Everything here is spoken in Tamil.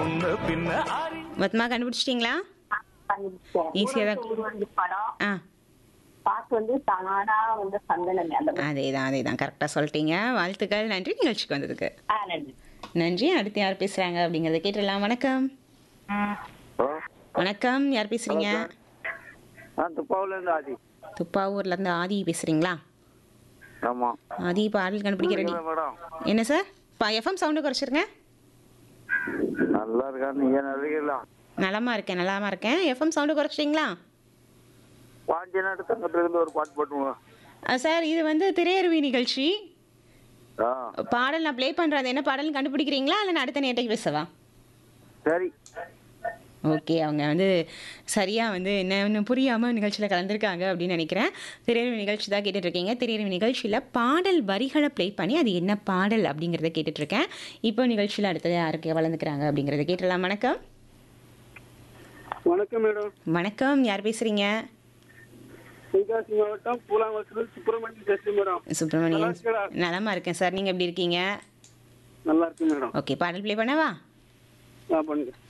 முன்ன பின்ன ஆறி மொத்தமாக கண்டுபிடிச்சிட்டிங்களா ஈஸியாக தான் வந்து படம் ஆ பாட்டு வந்து தானா வந்து சந்தனமே அந்த மாதிரி. அதே தான் அதே தான் கரெக்டாக சொல்லிட்டீங்க வாழ்த்துக்கள் நன்றி நிகழ்ச்சிக்கு வந்ததுக்கு ஆ நன்றி நன்றி அடுத்து யார் பேசுகிறாங்க அப்படிங்கிறத கேட்டுடலாம் வணக்கம் வணக்கம் யார் பேசுகிறீங்க நான் துப்பாவிலேருந்து ஆதி துப்பாவூர்லேருந்து ஆதி பேசுகிறீங்களா ஆமாம் ஆதி பாடல் கண்டுபிடிக்க ரெடி மேடம் என்ன சார் பா எஃப்எம் சவுண்டு குறைச்சிருங்க நல்லா இருக்கா நீங்க நல்லா நலமா இருக்கேன் நலமா இருக்கேன் எஃப்எம் சவுண்டு குறைச்சிட்டிங்களா பாஞ்ச நாட்டு தங்கத்திலிருந்து ஒரு பாட்டு போட்டுங்க அஹ் சார் இது வந்து திரையருவி நிகழ்ச்சி ஆ பாடல் நான் ப்ளே பண்ணுறது என்ன பாடல்னு கண்டுபிடிக்கிறீங்களா இல்லை நான் அடுத்த நேட்டைக்கு பேசவா சரி ஓகே அவங்க வந்து சரியாக வந்து என்ன புரியாமல் நிகழ்ச்சியில் கலந்துருக்காங்க அப்படின்னு நினைக்கிறேன் திரையரங்கு நிகழ்ச்சி தான் கேட்டுட்ருக்கீங்க திரையரங்கு நிகழ்ச்சியில் பாடல் வரிகளை ப்ளே பண்ணி அது என்ன பாடல் அப்படிங்கிறத கேட்டுட்ருக்கேன் இப்போ நிகழ்ச்சியில் அடுத்தது யாருக்கு வளர்ந்துக்கிறாங்க அப்படிங்கிறத கேட்டுடலாம் வணக்கம் வணக்கம் மேடம் வணக்கம் யார் பேசுகிறீங்க தென்காசி மாவட்டம் பூலாங்குளத்தில் சுப்பிரமணியம் பேசுறேன் மேடம் சுப்பிரமணியன் நல்லா இருக்கீங்களா? நலமா இருக்கேன் சார் நீங்கள் எப்படி இருக்கீங்க நல்லா இருக்கு மேடம் ஓகே பாடல் ப்ளே பண்ணவா ஆ பண்ணுங்க